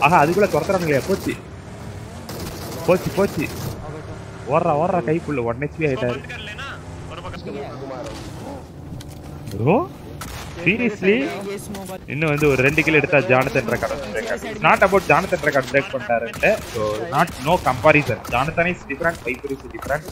ஆஹா அதுக்குள்ள துரத்துறாங்க இல்லையா போச்சு போச்சு போச்சு ஓடுறா ஓடுறா கைக்குள்ள ஒன் ஹெச்பி ஆயிட்டாரு बंद कर लेना और पकड़ ப்ரோ சீரியஸ்லி ये स्मोक वाला இன்னும் வந்து ஒரு ரெண்டு கிலோ எடுத்தா Jonathan record not about Jonathan record break பண்ணிட்டாருன்ட்டு so not no comparison Jonathan is different Viper is different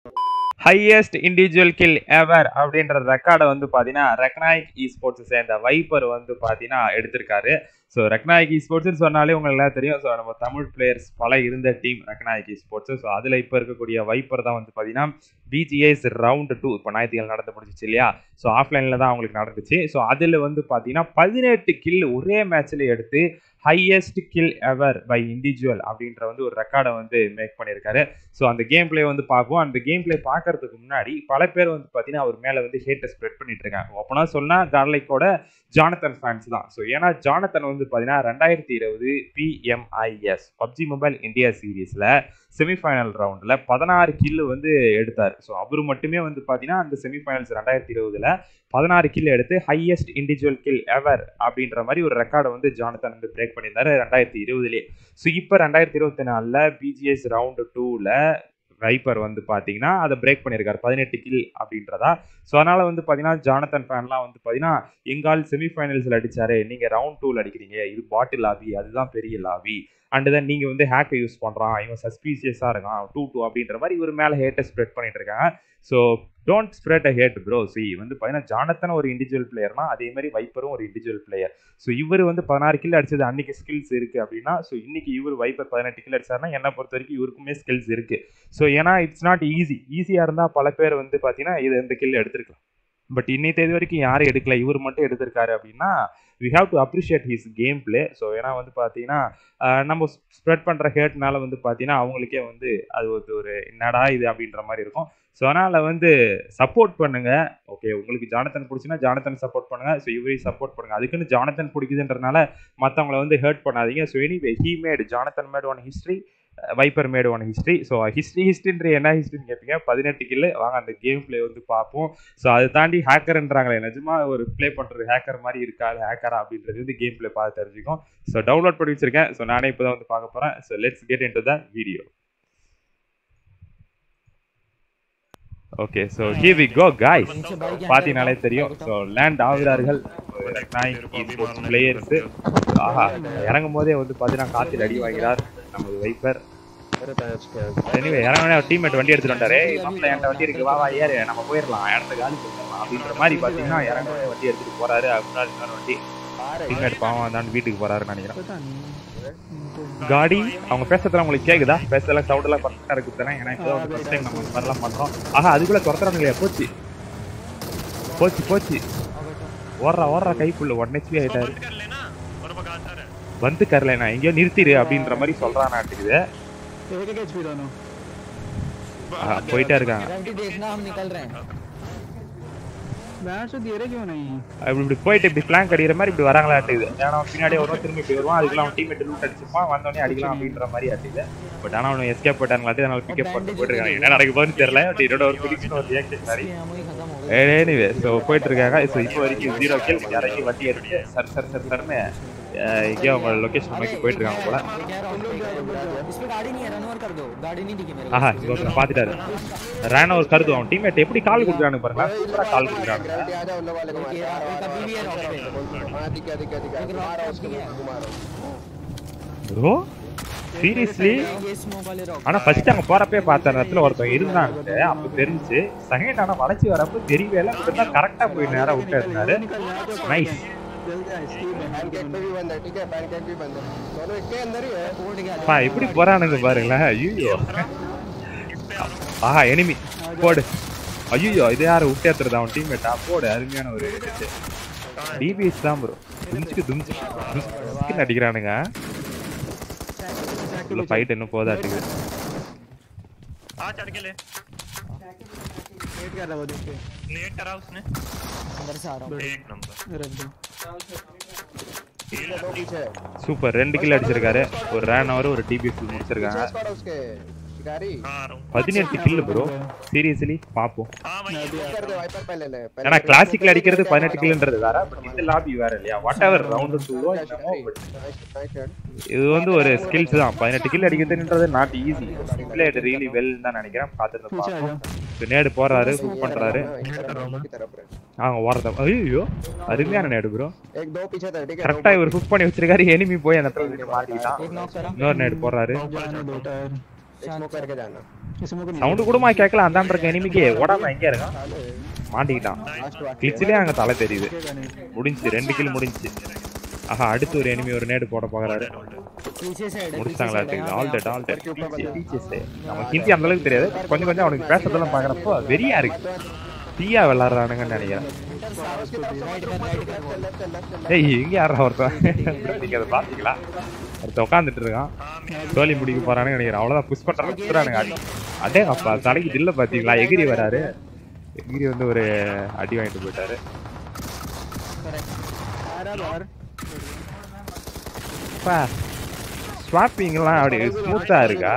highest individual kill ever அப்படின்ற ரெக்கார்டை வந்து பார்த்தீங்கன்னா ரெக்னாயிக் இ ஸ்போர்ட்ஸ் சேர்ந்த வைப்பர் வந்து பார்த்தீங்கன்னா எடுத்திருக்காரு ஸோ ரெக்னாயிக் இ ஸ்போர்ட்ஸ்னு சொன்னாலே உங்களுக்கு எல்லாம் தெரியும் ஸோ நம்ம தமிழ் பிளேயர்ஸ் பல இருந்த team Reckoning esports so அதில் இப்போ இருக்கக்கூடிய வைப்பர் தான் வந்து பார்த்தீங்கன்னா பிஜிஎஸ் ரவுண்டு டூ இப்போ ஞாயிற்றுக்கிழமை நடந்து முடிஞ்சிச்சு இல்லையா ஸோ ஆஃப்லைனில் தான் அவங்களுக்கு நடந்துச்சு ஸோ அதில் வந்து பார்த்தீங்கன்னா பதினெட்டு கில் ஒரே மேட்ச்சில் எடுத்து highest kill ever by individual அப்படின்ற வந்து ஒரு ரெக்கார்டை வந்து மேக் பண்ணியிருக்காரு ஸோ அந்த கேம் பிளே வந்து பார்ப்போம் அந்த கேம் பிளே பார்க்கறதுக்கு முன்னாடி பல பேர் வந்து பார்த்தீங்கன்னா அவர் மேலே வந்து ஹேட்டை ஸ்ப்ரெட் பண்ணிட்டு இருக்காங்க ஓப்பனாக சொன்னால் கார்லைக்கோட ஜானத்தன் ஃபேன்ஸ் தான் ஸோ ஏன்னா ஜானத்தன் வந்து பார்த்தீங்கன்னா ரெண்டாயிரத்தி இருபது பிஎம்ஐஎஸ் பப்ஜி மொபைல் இந்தியா சீரீஸில் செமிஃபைனல் ரவுண்டில் பதினாறு கில்லு வந்து எடுத்தார் ஸோ அவர் மட்டுமே வந்து பார்த்தீங்கன்னா அந்த செமிஃபைனல்ஸ் ரெண்டாயிரத்தி இருபதுல பதினாறு கில் எடுத்து ஹையஸ்ட் இண்டிவிஜுவல் கில் எவர் அப்படின்ற மாதிரி ஒரு ரெக்கார்டை வந்து ஜானத்தன் வந்து பிரேக் பண்ணியிருந்தாரு ரெண்டாயிரத்தி இருபதுலேயே ஸோ இப்போ ரெண்டாயிரத்தி இருபத்தி நாலில் பிஜிஎஸ் ரவுண்டு டூவில் வைப்பர் வந்து பார்த்தீங்கன்னா அதை பிரேக் பண்ணியிருக்காரு பதினெட்டு கில் அப்படின்றதா ஸோ அதனால் வந்து பார்த்தீங்கன்னா ஜானத்தன் ஃபேன்லாம் வந்து பார்த்தீங்கன்னா எங்கால் செமிஃபைனல்ஸில் அடிச்சாரு நீங்கள் ரவுண்ட் டூவில் அடிக்கிறீங்க இது பாட்டில் லாபி அதுதான் பெரிய லாபி அண்ட் தென் நீங்கள் வந்து ஹேக்கை யூஸ் பண்ணுறான் இவன் சஸ்பீசியஸாக இருக்கான் டூ டூ அப்படின்ற மாதிரி இவர் மேலே ஹேட்டை ஸ்ப்ரெட் பண்ணிட்டு இருக்காங்க so don't spread a hate bro சி வந்து பார்த்தீங்கன்னா ஜானத்தன் ஒரு இண்டிவிஜுவல் பிளேயர்னா அதே மாதிரி வைப்பரும் ஒரு இண்டிவிஜுவல் பிளேயர் ஸோ இவர் வந்து பதினாறு கில் அடிச்சது அன்னைக்கு ஸ்கில்ஸ் இருக்கு அப்படின்னா ஸோ இன்னைக்கு இவர் வைப்பர் பதினெட்டு கில் அடிச்சாருன்னா என்னை பொறுத்த வரைக்கும் இவருக்குமே ஸ்கில்ஸ் இருக்கு ஸோ ஏன்னா இட்ஸ் நாட் ஈஸி ஈஸியாக இருந்தால் பல பேர் வந்து பார்த்தீங்கன்னா இது இந்த கில் எடுத்திருக்கலாம் பட் இன்னை தேதி வரைக்கும் யாரும் எடுக்கல இவர் மட்டும் எடுத்திருக்காரு அப்படின்னா we have to appreciate his game play so ஏன்னா வந்து பார்த்தீங்கன்னா ஆஹ் நம்ம ஸ்ப்ரெட் பண்ணுற ஹேட்னால வந்து பார்த்தீங்கன்னா அவங்களுக்கே வந்து அது ஒரு ஒரு என்னடா இது அப்படின்ற மாதிரி இருக்கும் ஸோ அதனால் வந்து சப்போர்ட் பண்ணுங்க ஓகே உங்களுக்கு ஜானத்தன் பிடிச்சுன்னா ஜானத்தன் சப்போர்ட் பண்ணுங்க ஸோ இவரையும் சப்போர்ட் பண்ணுங்க அதுக்குன்னு ஜானத்தன் பிடிக்குதுன்றனால மற்றவங்கள வந்து ஹர்ட் பண்ணாதீங்க so anyway he made Jonathan made one history Viper made one history so history ஹிஸ்ட்ரின்ற என்ன ஹிஸ்ட்ரின்னு கேட்பீங்க பதினெட்டு கில்லு வாங்க அந்த கேம் பிளே வந்து பார்ப்போம் ஸோ அதை தாண்டி ஹேக்கர்ன்றாங்களே நிஜமா ஒரு ப்ளே பண்ணுறது ஹேக்கர் மாதிரி இருக்கா இல்லை ஹேக்கரா அப்படின்றது வந்து கேம் பிளே பார்த்து தெரிஞ்சுக்கும் ஸோ டவுன்லோட் பண்ணி வச்சிருக்கேன் ஸோ நானே இப்போ தான் வந்து பார்க்க போகிறேன் so let's get into the video okay so here we go guys नीचे बाइक यहाँ பார்த்தீங்கனாலே தெரியும் ஸோ லேண்ட் ஆகுறார்கள் பிளேயர்ஸ் ஆஹா இறங்கும் போதே வந்து பார்த்தீங்கன்னா காத்தில் அடி வாங்கிறார் நமது வைப்பர் எனிவே இறங்கினே டீம்மேட் வண்டி எடுத்துட்டு வந்தாரு மாப்பிள்ள என்கிட்ட வண்டி இருக்கு வா வா ஏறு நம்ம போயிடலாம் இடத்த காலி பண்ணிடலாம் அப்படின்ற மாதிரி பார்த்தீங்கன்னா இறங்கினே வண்டி எடுத்துட்டு போறாரு அது முன்னாடி இன்னொரு வண்டி டீம்மேட் பாவம் அதான் வீட்டுக்கு போறாருன்னு நினைக்கிறேன் पता नहीं காடி அவங்க பேசுறதுல உங்களுக்கு கேக்குதா பேசுறதுல சவுண்ட் எல்லாம் கரெக்டா இருக்கு தானே ஏன்னா இப்போ வந்து ஃபர்ஸ்ட் டைம் நம்ம இந்த மாதிரிலாம் பண்றோம் ஆஹா அதுக்குள்ள துரத்துறாங்க இல்லையா போச்சு போச்சு போச்சு ஓடுறா ஓடுறா கைக்குள்ள ஒன் ஹெச்பி ஆயிட்டாரு बंद कर लेना और भगाता रहे வந்து கரல நான் எங்கேயோ நிறுத்திடு அப்படின்ற மாதிரி சொல்றான் நாட்டுக்குது एक एक एचपी दोनों ஆஹா, போயிட்டே இருக்காங்க गारंटी देखना हम निकल रहे हैं बैट से दे रहे क्यों नहीं அப்படி இப்படி போயிட்டு இப்படி பிளாங்க் அடிக்கிற மாதிரி இப்படி வராங்களா ஆட்டுது ஏன்னா அவன் பின்னாடியே வருவான் திரும்பி இப்படி வருவான் அதுக்குள்ள அவன் டீம்மேட் லூட் அடிச்சிருப்பான் வந்தோடனே அடிக்கலாம் அப்படின்ற மாதிரி ஆட்டுது பட் ஆனா அவன் எஸ்கேப் போயிட்டாங்களாட்டி அதனால பிக்கப் பண்ணி போயிட்டு இருக்காங்க என்ன நடக்க போகுதுன்னு தெரியல பட் என்னோட ஒரு பிடிக்ஷன் ஒரு ரியாக்ஷன் மாதிரி इसलिए हम ही खत्म हो गए எனிவே ஸோ போயிட்டு இருக்காங்க ஸோ இப்போ வரைக்கும் ஜீரோ கில் இறங்கி வண்டி எடுத்து சர் சர் சர் சர்னு அஹ், எங்கேயோ அவங்க லொக்கேஷன் நோக்கி போயிட்டு இருக்காங்க போல मैं कह रहा हूं इस पे गाड़ी नहीं है रन ओवर कर दो गाड़ी नहीं दिखी मेरे को ஆஹா இங்க ஒருத்தர் பார்த்துட்டாரு ரேன ஒரு கருது அவன் டீம்மேட் எப்படி கால் கொடுக்குறானு பாருங்க சூப்பரா கால் கொடுக்குறாங்க गारंटी आ जाओ उन वाले को एक ये- एक अभी भी है रॉक पे हाँ दिखा दिखा दिखा एक मारा रॉक उसको भी है घुमा रहा हूँ ப்ரோ சீரியஸ்லி ये स्मोक वाले रॉक ஆனா ஃபர்ஸ்ட் அங்க போறப்பே பார்த்த நேரத்துல ஒருத்தன் இருந்தாங்க அப்ப தெரிஞ்சு செகண்ட் ஆனா வளைச்சி வரப்ப தெரியவே இல்லை இப்பதான் கரெக்டா போய் நேரா விட்டு இருந்தாரு நைஸ் पैनकेक पे भी बंद है ठीक है पैनकेक भी बंद है दोनों एक के अंदर ही है कोड गया பா எப்படி போறானுங்க பாருங்களேன் ஐயோ ஆஹா எனிமி போடு ஐயோ இது யாரு விட்டேத்துறது அவன் டீம்மேட்டா போடு அருமையான ஒரு டிபிஎஸ் தான் ப்ரோ தும்ச்சுக்கு தும்ச்சு தும்ச்சுக்கு அடிக்கிறானுங்க உள்ள ஃபைட் இன்னும் போதாட்டுக்கு आ चढ़ के ले वेट कर रहा वो देख के नेट करा उसने अंदर से आ रहा हूं एक नंबर रख दो दो पीछे சூப்பர் ரெண்டு கில் அடிச்சிருக்காரு ஒரு ரேன் அவர் ஒரு டிபிஎஸ் முடிச்சிருக்காங்க पीछे स्क्वाड है उसके शिकारी हाँ आ रहा हूँ பதினெட்டு கில்லு ப்ரோ சீரியஸ்லி பாப்போம் हाँ भाई कर दे वाइपर पहले ले पहले ஏன்னா கிளாசிக்ல அடிக்கிறது பதினெட்டு கில்லுன்றது வேற பட் இந்த லாபி வேற இல்லையா வாட் எவர் ரவுண்டு டூவோ இது வந்து ஒரு ஸ்கில்ஸ் தான் பதினெட்டு கில் அடிக்கிறதுன்றது not easy played really well தான் நினைக்கிறேன் பார்த்துட்டு पीछे आ பார்ப்போம் जाओ நேடு போறாரு குக் பண்றாரு की तरफ रे அவங்க ஓரத ஐயோ அருமையான நேடு ப்ரோ एक दो पीछे था ठीक है கரெக்டா இவர் குக் பண்ணி வச்சிருக்காரு எனிமி போய் அந்த இடத்துல நின்னு மாட்டிக்கிட்டான் एक नॉक करा இன்னொரு நேடு போறாரு जाने दो टायर स्मोक करके जाना किसी को नहीं சவுண்டு கூடமா கேட்கல அந்தாண்ட இருக்க எனிமிக்கு ஓடாம எங்க இருக்கான் மாட்டிக்கிட்டான் கிளிச்சிலே அங்க தலை தெரியுது முடிஞ்சுச்சு ரெண்டு கில் முடிஞ்சுச்சு ஆஹா அடுத்து ஒரு எனிமி ஒரு நேடு போட போகிறாரு पीछे साइड है முடிச்சிட்டாங்களா ஆல் டெட் ஆல் டெட் நம்ம ஹிந்தி அந்த அளவுக்கு தெரியாது கொஞ்சம் கொஞ்சம் அவனுக்கு பேசுறதெல்லாம் பாக்குறப்போ வெறியா இருக்கு தீயா விளாடுறானுங்கன்னு நினைக்கிறேன் ஏய் இங்க யாரா ஒருத்தன் நீங்க அதை பாத்தீங்களா ஒருத்தன் உட்காந்துட்டு இருக்கான் தோழி முடிக்க போறானுன்னு நினைக்கிறேன் அவ்வளவுதான் புஷ் பண்றாங்க குத்துறானுங்க அடி அடே அப்பா தலைக்கு தில்ல பாத்தீங்களா எகிரி வராரு எகிரி வந்து ஒரு அடி வாங்கிட்டு போயிட்டாரு அப்பா ஸ்வாப்பிங்லாம் அப்படி ஸ்மூத்தா இருக்கா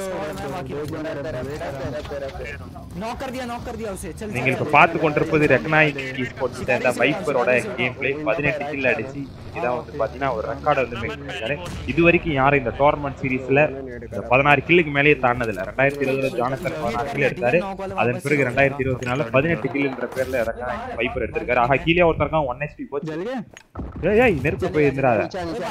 नॉक कर दिया नॉक कर दिया उसे चल நீங்கள் இப்ப பார்த்து கொண்டிருப்பது ரெக்கனாய் ஸ்போர்ட்ஸ் இந்த வைப்பரோட கேம் பிளே பதினெட்டு கில் அடிச்சு இதான் வந்து பாத்தீங்கன்னா ஒரு ரெக்கார்டை வந்து மேக் பண்ணிருக்காரு இது வரைக்கும் யாரும் இந்த டோர்னமெண்ட் சீரிஸ்ல இந்த பதினாறு கில்லுக்கு மேலேயே தாண்டது இல்ல ரெண்டாயிரத்தி இருபதுல ஜானசன் பதினாறு கில் எடுத்தாரு அதன் பிறகு ரெண்டாயிரத்தி இருபத்தி நாலுல பதினெட்டு கில்லுன்ற பேர்ல ரெக்கனாய் வைப்பர் எடுத்திருக்காரு ஆஹா கீழே ஒருத்தருக்கான் ஒன் ஹெச்பி போச்சு जल गए ஏய், ஏய் நெருப்பு போய் இருந்துடாத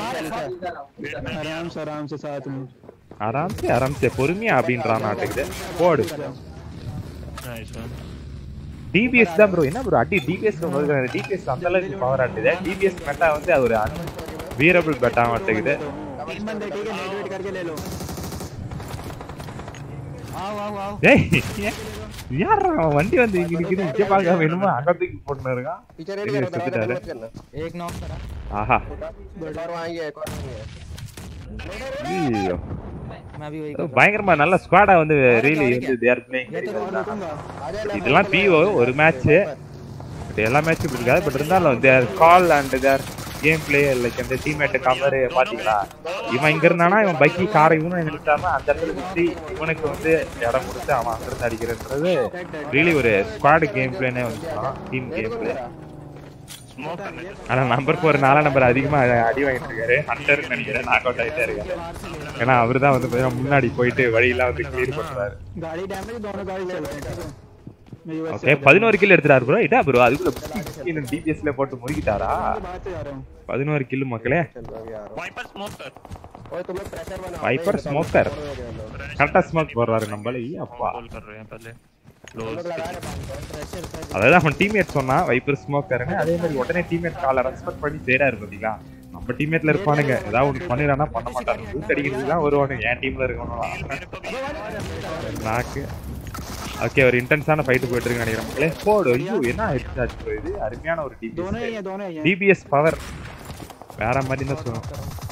आराम से आराम से साथ में ஆராம்சே ஆராம்சே பொறுமையா அப்படின்றான் நாட்டுக்கு போடு नाइस டிபிஎஸ் தான் ப்ரோ என்ன ப்ரோ அடி டிபிஎஸ் டிபிஎஸ் அந்த அளவுக்கு பவர் ஆட்டுது டிபிஎஸ் மெட்டா வந்து அது ஒரு வீரபிள் பெட்டா மாட்டேங்குது तीन बंदे ठीक है नेट वेट करके ले लो आओ आओ आओ ஏய் யார் அவன் வண்டி வந்து இங்க நிக்குது இங்க பார்க்காம என்னமோ அகத்துக்கு போட்டு இருக்கான் पीछे रेडी ये करो दबा सुविधा दबा है। मत करना एक नॉक करा ஆஹா एक और वहाँ आएंगे एक और आएंगे ஐயோ मैं भी वही அது பயங்கரமா நல்ல ஸ்குவாடா வந்து ரீலி வந்து தேர் பிளேயிங் இதெல்லாம் பிஓ ஒரு மேட்ச் பட் எல்லா மேட்சும் இப்படி இருக்காது பட் இருந்தாலும் their call and their game play like அந்த டீம்மேட் கவர் பாத்தீங்களா இவன் இங்க இருந்தானா இவன் பைக்கி காரை இவனும் நிறுத்தாம அந்த இடத்துல நிறுத்தி இவனுக்கு வந்து இடம் கொடுத்து அவன் அங்க இருந்து அடிக்கிறன்றது ரியலி ஒரு ஸ்குவாட் கேம் பிளேனே வந்து டீம் கேம் பிளே स्मोक करने ஆனா நம்பர் ஃபோர் நாலாம் நம்பர் அதிகமா அடி வாங்கிட்டு இருக்காரு ஹண்டர் நினைக்கிறேன் நாக் அவுட் ஆயிட்டே இருக்காரு ஏன்னா அவர் தான் வந்து பாத்தீங்கன்னா முன்னாடி போயிட்டு வழியெல்லாம் வந்து கிளியர் பண்றாரு गाड़ी डैमेज दोनों गाड़ी चल रहे हैं मैं यूएस ஓகே பதினோரு கில் எடுத்துட்டாரு ப்ரோ இதா ப்ரோ அதுக்குள்ள டிபிஎஸ்ல போட்டு முறுக்கிட்டாரா बाहर से जा रहा हूँ பதினோரு கில்லு மக்களே चलो अभी आ रहा वाइपर स्मोक कर हूँ ओए तुम लोग प्रेशर बनाओ வைப்பர் ஸ்மோக்கர் கரெக்டா ஸ்மோக் போடுறாரு நம்மள அப்பா कॉल कर रहे हैं पहले हम लोग लगा रहे हैं அதாவது அவன் டீம்மேட் சொன்னா வைப்பர் ஸ்மோக்கர்னு அதே மாதிரி உடனே டீம்மேட் காலை ரெஸ்பெக்ட் பண்ணி செய்யறாரு பாத்தீங்களா நம்ம டீம்மேட்ல இருப்பானுங்க ஏதாவது ஒன்று பண்ணிடானா பண்ண மாட்டாங்க பூத் அடிக்கிறதுக்கு தான் வருவானுங்க என் டீம்ல இருக்கணும் நாக்கு ஓகே ஒரு இன்டென்ஸான ஃபைட் போயிட்டு இருக்கு நினைக்கிறேன் மக்களே போடு ஐயோ என்ன ஆச்சு bro இது அருமையான ஒரு दोनों ही டிபிஎஸ் हैं दोनों ही हैं டிபிஎஸ் பவர் வேற மாதிரி தான் சொல்லுவோம்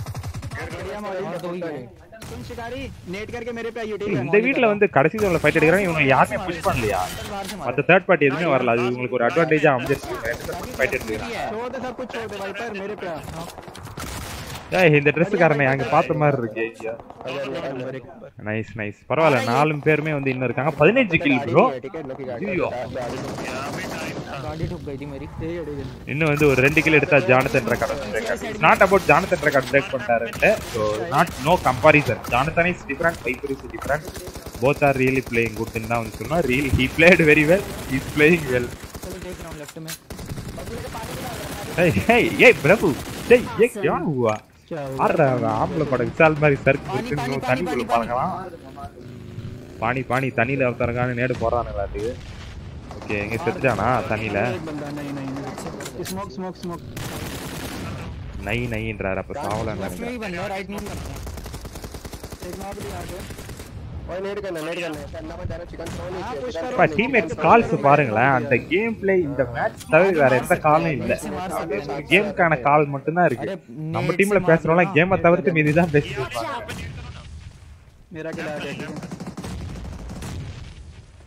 तुम शिकारी नेट करके मेरे पे आइए ठीक है இந்த வீட்ல வந்து கடைசி ஜோன்ல ஃபைட் எடுக்கிறாங்க இவங்க யாருமே புஷ் பண்ணலையா மத்த தேர்ட் பார்ட்டி எதுவுமே வரல அது உங்களுக்கு ஒரு அட்வான்டேஜா அமைஞ்சிருக்கு ஃபைட் எடுத்துக்கிறாங்க छोड़ दे सब कुछ छोड़ दे वाइपर मेरे पे आ ஏய் இந்த ட்ரெஸ்ஸுக்காரனை அங்க பார்த்த மாதிரி இருக்கு ஐயா நைஸ் நைஸ் பரவாயில்ல நாலு பேருமே வந்து இன்னும் இருக்காங்க பதினஞ்சு கில் ப்ரோ ठीक है लोग की गाड़ी ஐயோ गाड़ी ठुक गई थी मेरी ठीक है ठीक है இன்னும் வந்து ஒரு ரெண்டு கில் எடுத்தா Jonathan record not about Jonathan record break பண்ணிட்டாருன்ட்டு so not no comparison Jonathan is different Viper is different both are really playing குட்னு தான் வந்து சொன்னா really he played very well is playing well चलो देख रहा हूँ लेफ्ट में ஏய் ஏய் ஏய் பிரபு டேய் ये क्या हुआ क्या हुआ ஆடுற ஆம்பளை படம் விசால் மாதிரி சர்க்கு இருக்குன்னு தண்ணிக்குள்ள பாருங்களாம் பாணி பாணி தண்ணியில ஒருத்தரங்கான நேடு போறானுங்களாட்டுக்கு ஓகே எங்க செத்துட்டானா தண்ணியில एक बंदा नहीं नहीं नहीं स्मोक स्मोक स्मोक நை நைன்றாரு அப்ப சாவலான்னு लेफ्ट में நினைக்கிறேன் ही बंदा है राइट में भी बंदा है एक नॉक भी आ गया ओए नेट करना नेट करना करना मत जाना चिकन थ्रो नहीं किया चिकन இப்ப டீம்மேட்ஸ் கால்ஸ் பாருங்களேன் அந்த கேம் பிளே இந்த மேட்ச் தவிர வேற எந்த காலும் இல்ல கேமுக்கான கால் மட்டும்தான் இருக்கு நம்ம டீம்ல பேசுறோம்ல கேமை தவிர்த்து மீதி தான் பேசிட்டு இருப்பாங்க मेरा किला आ गया ठीक है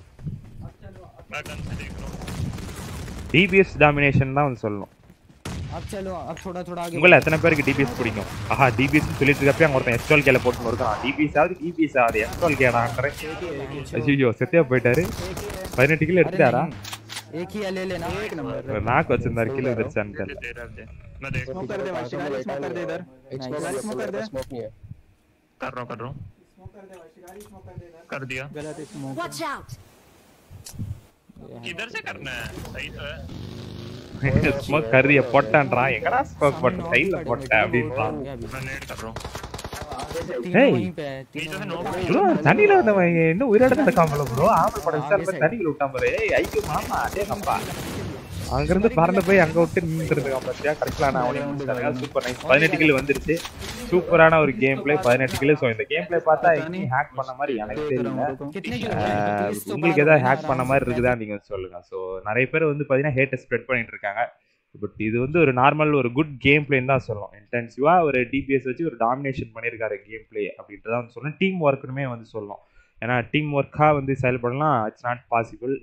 मैं गन से देख रहा हूँ டிபிஎஸ் டாமினேஷன் தான் வந்து சொல்லணும் अब चलो अब थोड़ा थोड़ा आगे உங்களை எத்தனை பேருக்கு டிபிஎஸ் பிடிக்கும் ஆஹா டிபிஎஸ் சொல்லிட்டு இருக்கப்ப அங்க ஒருத்தன் எஸ்டால் கேல போட்டு இருக்கான் டிபிஎஸ் ஆகுது டிபிஎஸ் ஆகுது எஸ்டால் கேடான்றேன் ஐயோ செத்தியா போயிட்டாரு பதினெட்டு கிலோ எடுத்துட்டாரா एक ही है ले लेना एक नंबर ஒரு நாக்கு வச்சிருந்தாரு கிலோ எடுத்துச்சான்னு मुझे தெரியல दे रहा है मैं देख स्मोक कर दे भाई शिकारी स्मोक कर दे इधर एक Nice. स्मोक गाड़ी smoke कर दे। स्मोक नहीं है कर रहा हूँ कर रहा हूँ कर दिया गलत स्मोक Watch out! किधर से करना है सही तो है ஸ்மோக் கறிய போட்டான்றான் எங்கடா ஸ்மோக் போட்ட சைடுல போட்ட அப்படின்றான் मैं नेट कर रहा हूँ तीनों Hey. वहीं पे है नीचे तीनों से नॉक ப்ரோ தண்ணியில வந்தவன் இன்னும் உயிரோட நடக்காமல ப்ரோ ஆம்பளை படம் விசாரணை தண்ணிக்குள்ள விட்டான் பாரு ஏய் ஐயோ மாமா அதே அப்பா அங்கிருந்து பறந்து போய் அங்க விட்டு நின்றுட்டு இருக்கான் பாத்தியா கரெக்டான அவனையும் முடிச்சாங்க சூப்பர் நைஸ் பதினெட்டு கிலோ வந்துருச்சு சூப்பரான ஒரு கேம் பிளே பதினெட்டு கிலோ ஸோ இந்த கேம் பிளே பார்த்தா எங்கேயும் ஹேக் பண்ண மாதிரி எனக்கு தெரியல कितने किलो ஆஹ், पुलिस तो உங்களுக்கு बाद ஏதாவது में ஹேக் பண்ண आराम மாதிரி से இருக்குதா நீங்க சொல்லுங்க ஸோ நிறைய பேர் வந்து பாத்தீங்கன்னா ஹேட்டை ஸ்ப்ரெட் பண்ணிட்டு இருக்காங்க பட் இது வந்து ஒரு நார்மல் ஒரு குட் கேம் பிளேன்னு தான் சொல்லணும் இன்டென்சிவா ஒரு டிபிஎஸ் வச்சு ஒரு டாமினேஷன் பண்ணியிருக்காரு கேம் பிளே அப்படின்றத வந்து சொல்லணும் டீம் ஒர்க்குமே வந்து சொல்லணும் ஏன்னா டீம் ஒர்க்காக வந்து செயல்படலாம் இட்ஸ் நாட் பாசிபிள்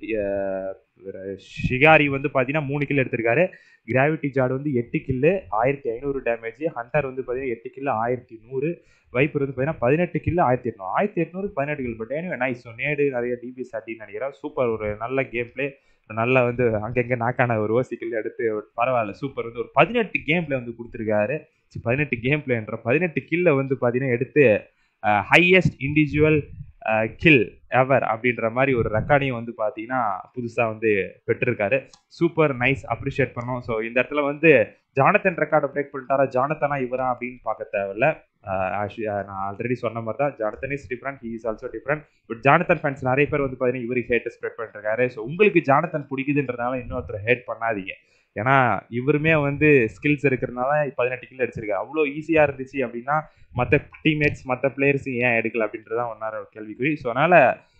ஷிகாரி வந்து பார்த்தீங்கன்னா மூணு கில் எடுத்திருக்காரு கிராவிட்டி ஜாட் வந்து எட்டு கில்லு ஆயிரத்தி ஐநூறு டேமேஜ் ஹண்டர் வந்து பார்த்தீங்கன்னா எட்டு கில்லு ஆயிரத்தி நூறு வைப்பர் வந்து பார்த்தீங்கன்னா பதினெட்டு கில்லு ஆயிரத்தி எட்நூறு ஆயிரத்தி எட்நூறு பதினெட்டு கில் பட் ஏன்னா நைஸ் ஸோ நேடு நிறைய டிபிஎஸ் அட்டின்னு நினைக்கிறேன் சூப்பர் ஒரு நல்ல கேம் பிளே நல்லா வந்து அங்கங்கே நாக்கான ஒரு ஓசி கில் எடுத்து ஒரு பரவாயில்ல சூப்பர் வந்து ஒரு பதினெட்டு கேம் பிளே வந்து கொடுத்துருக்காரு சி, பதினெட்டு கேம் பிளேன்ற பதினெட்டு கில்ல வந்து பார்த்தீங்கன்னா எடுத்து ஹையஸ்ட் இண்டிவிஜுவல் கில் எவர் அப்படின்ற மாதிரி ஒரு ரெக்கார்டையும் வந்து பார்த்தீங்கன்னா புதுசாக வந்து பெற்றிருக்காரு சூப்பர் நைஸ் அப்ரிஷியேட் பண்ணோம் ஸோ இந்த இடத்துல வந்து ஜானத்தன் ரெக்கார்டை பிரேக் பண்ணிட்டாரா ஜானத்தனா இவரா அப்படின்னு பார்க்க தேவையில்ல ஆஹ் actually, ஆஹ் நான் ஆல்ரெடி சொன்ன மாதிரி தான் Jonathan is different he is also different but Jonathan fans நிறைய பேர் வந்து பார்த்தீங்கன்னா இவருக்கு ஹேட் ஸ்ப்ரெட் பண்ணிருக்காரு ஸோ உங்களுக்கு ஜானத்தன் பிடிக்குதுன்றதுனால இன்னொருத்தர் ஹேட் பண்ணாதீங்க ஏன்னா இவருமே வந்து ஸ்கில்ஸ் இருக்கிறதுனால பதினெட்டு கிலோ அடிச்சிருக்காரு அவ்வளோ ஈஸியாக இருந்துச்சு அப்படின்னா மற்ற டீம்மேட்ஸ் மற்ற பிளேயர்ஸ் ஏன் எடுக்கல அப்படின்றதான் ஒன்றார ஒரு கேள்விக்குறி ஸோ அதனால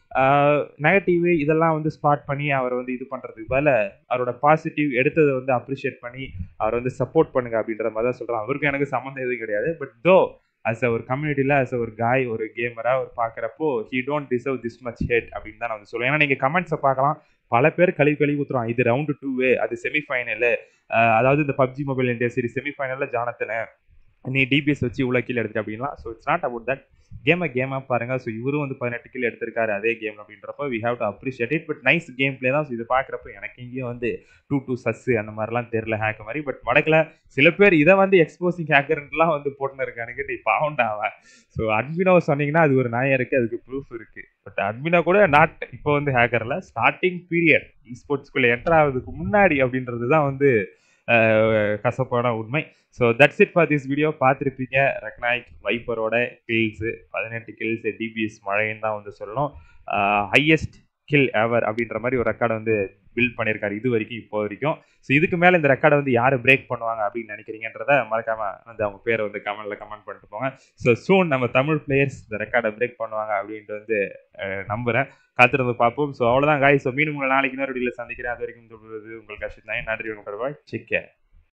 நெகட்டிவ் இதெல்லாம் வந்து ஸ்பாட் பண்ணி அவர் வந்து இது பண்ணுறதுக்கு பதில் அவரோட பாசிட்டிவ் எடுத்ததை வந்து அப்ரிஷியேட் பண்ணி அவர் வந்து சப்போர்ட் பண்ணுங்க அப்படின்ற மாதிரி தான் சொல்கிறேன் அவருக்கும் எனக்கு சம்மந்தம் எதுவும் கிடையாது பட் தோ அஸ் அ ஒரு கம்யூனிட்டியில் அஸ் அ ஒரு காய் ஒரு கேமராக ஒரு பார்க்குறப்போ he don't deserve this much hate அப்படின்னு தான் நான் வந்து சொல்லுவேன் ஏன்னா நீங்கள் கமெண்ட்ஸை பார்க்கலாம் பல பேர் கழுவி கழுவி ஊத்துறான் இது ரவுண்டு டூவு அது செமிஃபைனலு அதாவது இந்த பப்ஜி மொபைல் இந்தியா சீரிஸ் செமிஃபைனலில் ஜானத்தனை நீ டிபிஎஸ் வச்சு இவ்வளோ கீழே எடுத்துட்டு அப்படின்லாம் so it's not about that கேமை கேமாக பாருங்க ஸோ இவரும் வந்து பதினெட்டு கீழே எடுத்திருக்காரு அதே கேம் அப்படின்றப்ப we have to appreciate it but nice game play தான் ஸோ இது பார்க்குறப்ப எனக்கு இங்கேயும் வந்து டூ டூ சஸ்ஸு அந்த மாதிரிலாம் தெரில ஹேக் மாதிரி பட் வடக்கில் சில பேர் இதை வந்து எக்ஸ்போசிங் ஹேக்கர்ன்ட்டுலாம் வந்து போட்டுன்னு இருக்கானுங்க நீ பாவுண்டாவ ஸோ அட்மினோ சொன்னீங்கன்னா அது ஒரு நியாயம் இருக்குது அதுக்கு ப்ரூஃப் இருக்குது பட் அட்மினோ கூட நாட் இப்போ வந்து ஹேக்கரில் ஸ்டார்டிங் பீரியட் ஸ்போர்ட்ஸ்குள்ளே என்டர் ஆகுறதுக்கு முன்னாடி அப்படின்றது தான் வந்து அஹ், கசப்பான உண்மை so that's it for this video பார்த்துருப்பீங்க ரெக்னாய்க் வைப்பரோட கில்ஸு பதினெட்டு கில்ஸ் டிபிஎஸ் மழைன்னு தான் வந்து சொல்லணும் ஹையஸ்ட் கில் எவர் அப்படின்ற மாதிரி ஒரு ரெக்கார்டை வந்து பில்ட் பண்ணியிருக்காரு இது வரைக்கும் இப்போ வரைக்கும் ஸோ இதுக்கு மேலே இந்த ரெக்கார்டை வந்து யார் பிரேக் பண்ணுவாங்க அப்படின்னு நினைக்கிறீங்கன்றத மறக்காம வந்து அவங்க பேரை வந்து கமெண்ட்ல கமெண்ட் பண்ணிட்டு போங்க ஸோ சூன் நம்ம தமிழ் பிளேயர்ஸ் இந்த ரெக்கார்டை பிரேக் பண்ணுவாங்க அப்படின்ட்டு வந்து அஹ், நம்புறேன் காத்திருந்து பார்ப்போம் ஸோ அவ்வளோதான் காய் ஸோ மீண்டும் உங்களை நாளைக்கு இன்னொரு வீடியோவில் சந்திக்கிறேன் அது வரைக்கும் சொல்வது உங்கள் கஷ்டம் தான் நன்றி உங்கள் செக்